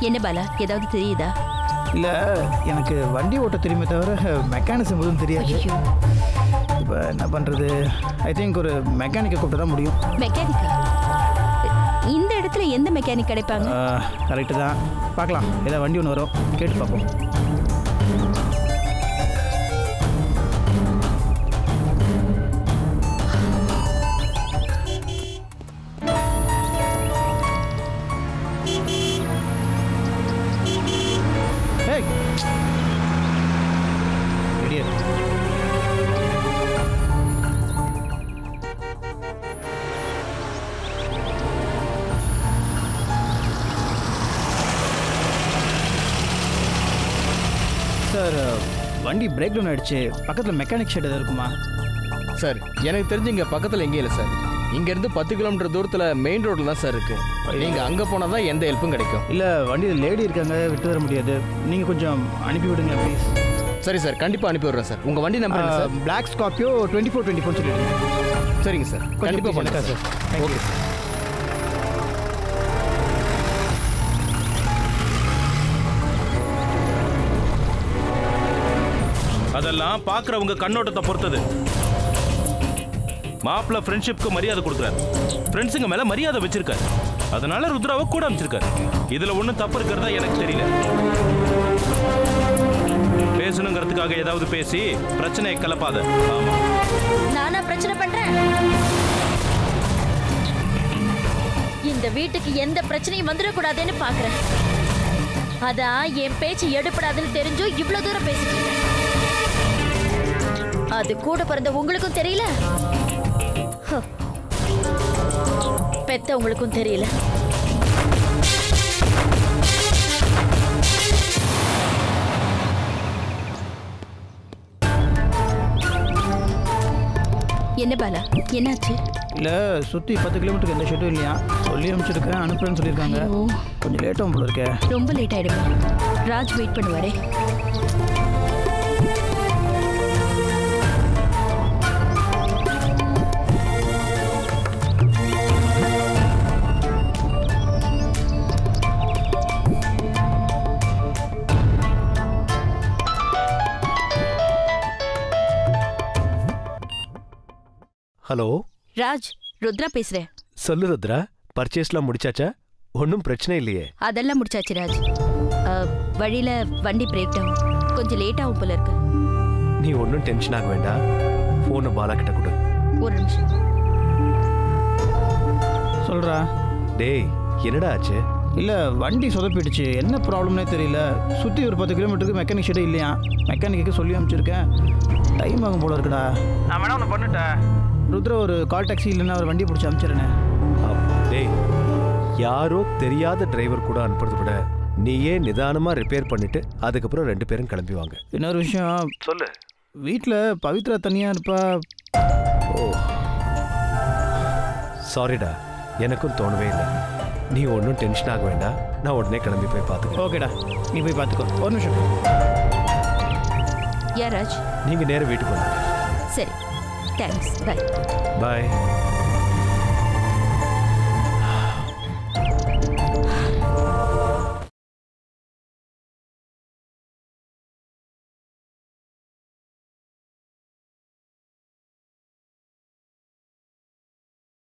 என்ன பாலா ஏதாவது தெரியுதா இல்லை எனக்கு வண்டி ஓட்ட தெரியுமே தவிர மெக்கானிசம் எதுவும் தெரியாது ஐயோ இப்போ என்ன பண்ணுறது ஐ திங்க் ஒரு மெக்கானிக்கை கூப்பிட்டு தான் முடியும் மெக்கானிக்கா இந்த இடத்துல எந்த மெக்கானிக் கிடைப்பாங்க கரெக்டு தான் பார்க்கலாம் ஏதாவது வண்டி ஒன்று வரும் கேட்டு பார்ப்போம் Hey! Idiot. சார் வண்டி பிரேக் டவுன் ஆயிடுச்சு பக்கத்தில் மெக்கானிக் ஷெட் எதாவது இருக்குமா சார் எனக்கு தெரிஞ்சு இங்கே பக்கத்தில் எங்கேயும் இல்லை சார் இங்கேருந்து பத்து கிலோமீட்டர் தூரத்தில் மெயின் ரோட்டில் தான் சார் இருக்குது நீங்கள் அங்கே போனால் தான் எந்த ஹெல்ப்பும் கிடைக்கும் இல்லை வண்டியில் லேடி இருக்காங்க விட்டு வர முடியாது நீங்கள் கொஞ்சம் அனுப்பி விடுங்க ப்ளீஸ் சரி சார் கண்டிப்பாக அனுப்பி விடுறேன் சார் உங்கள் வண்டி நம்பர் என்ன sir black Scorpio twenty four twenty four சொல்லிடுங்க சரிங்க சார் கண்டிப்பாக பண்ணுறேன் சார் ஓகே அதெல்லாம் பார்க்குறவங்க கண்ணோட்டத்தை பொறுத்தது மாப்பிள்ள ஃப்ரெண்ட்ஷிப்க்கு மரியாதை கொடுக்குறாரு ஃப்ரெண்ட்ஸுங்க மேலே மரியாதை வச்சிருக்காரு அதனால ருத்ராவை கூட அமைச்சிருக்காரு இதில் ஒன்றும் தப்பு இருக்கிறதா எனக்கு தெரியல பேசணுங்கிறதுக்காக ஏதாவது பேசி பிரச்சனையை கலப்பாத ஆமா நானா பிரச்சனை பண்றேன் இந்த வீட்டுக்கு எந்த பிரச்சனையும் வந்துடக்கூடாதுன்னு பாக்குறேன் அதான் என் பேச்சு எடுப்படாதுன்னு தெரிஞ்சும் இவ்வளவு தூரம் பேசிட்டு இருக்கேன் அது கூட பிறந்த உங்களுக்கும் தெரியல ஹ. பெத்த உங்களுக்கும் தெரியல என்ன பாலா என்னாச்சு இல்லை சுற்றி பத்து கிலோமீட்டருக்கு எந்த ஷெட்டும் இல்லையா சொல்லி அனுப்பிச்சிருக்கேன் அனுப்புறேன்னு சொல்லியிருக்காங்க ஐயோ. கொஞ்சம் லேட்டாகும் போல இருக்கே ரொம்ப லேட் ஆயிடுமா ராஜ் வெயிட் பண்ணுவாரே ஹலோ ராஜ் ருத்ரா பேசுறேன் சொல்லு ருத்ரா பர்ச்சேஸ்லாம் முடிச்சாச்சா ஒன்றும் பிரச்சனை இல்லையே அதெல்லாம் முடிச்சாச்சு ராஜ் அஹ், வழியில வண்டி பிரேக் டவுன் கொஞ்சம் லேட் ஆகும் போல இருக்கு நீ ஒன்றும் டென்ஷன் ஆக வேண்டாம் ஃபோனை பாலா கிட்ட கொடு ஒரு நிமிஷம் சொல்கிறா டேய் என்னடா ஆச்சு இல்லை வண்டி சொதப்பிடுச்சு என்ன ப்ராப்ளம்னே தெரியல சுற்றி ஒரு பத்து கிலோமீட்டருக்கு மெக்கானிக் ஷெட்டே இல்லையா மெக்கானிக்கு சொல்லி அனுப்பிச்சிருக்கேன் டைம் ஆகும் போல இருக்குடா நான் வேணா ஒன்று பண்ணிட்டேன் ருத்ரா ஒரு கால் டாக்ஸி இல்லைன்னா ஒரு வண்டி பிடிச்சி அனுப்பிச்சிடுறேன் அப்- டேய் யாரோ தெரியாத டிரைவர் கூட அனுப்புறதை விட நீயே நிதானமா ரிப்பேர் பண்ணிட்டு அதுக்கப்புறம் ரெண்டு பேரும் கிளம்பி வாங்க இன்னொரு விஷயம் சொல்லு வீட்டில் பவித்ரா தனியாக இருப்பா ஓ சாரிடா எனக்கும் தோணவே இல்லை நீ ஒன்றும் டென்ஷன் ஆக வேண்டாம் நான் உடனே கிளம்பி போய் பார்த்துக்கிறேன் ஓகேடா நீ போய் பார்த்துக்கோ ஒரு நிமிஷம் யா ராஜ் நீங்கள் நேரா வீட்டுக்கு வந்துடுங்க சரி தேங்க்ஸ் பை பாய்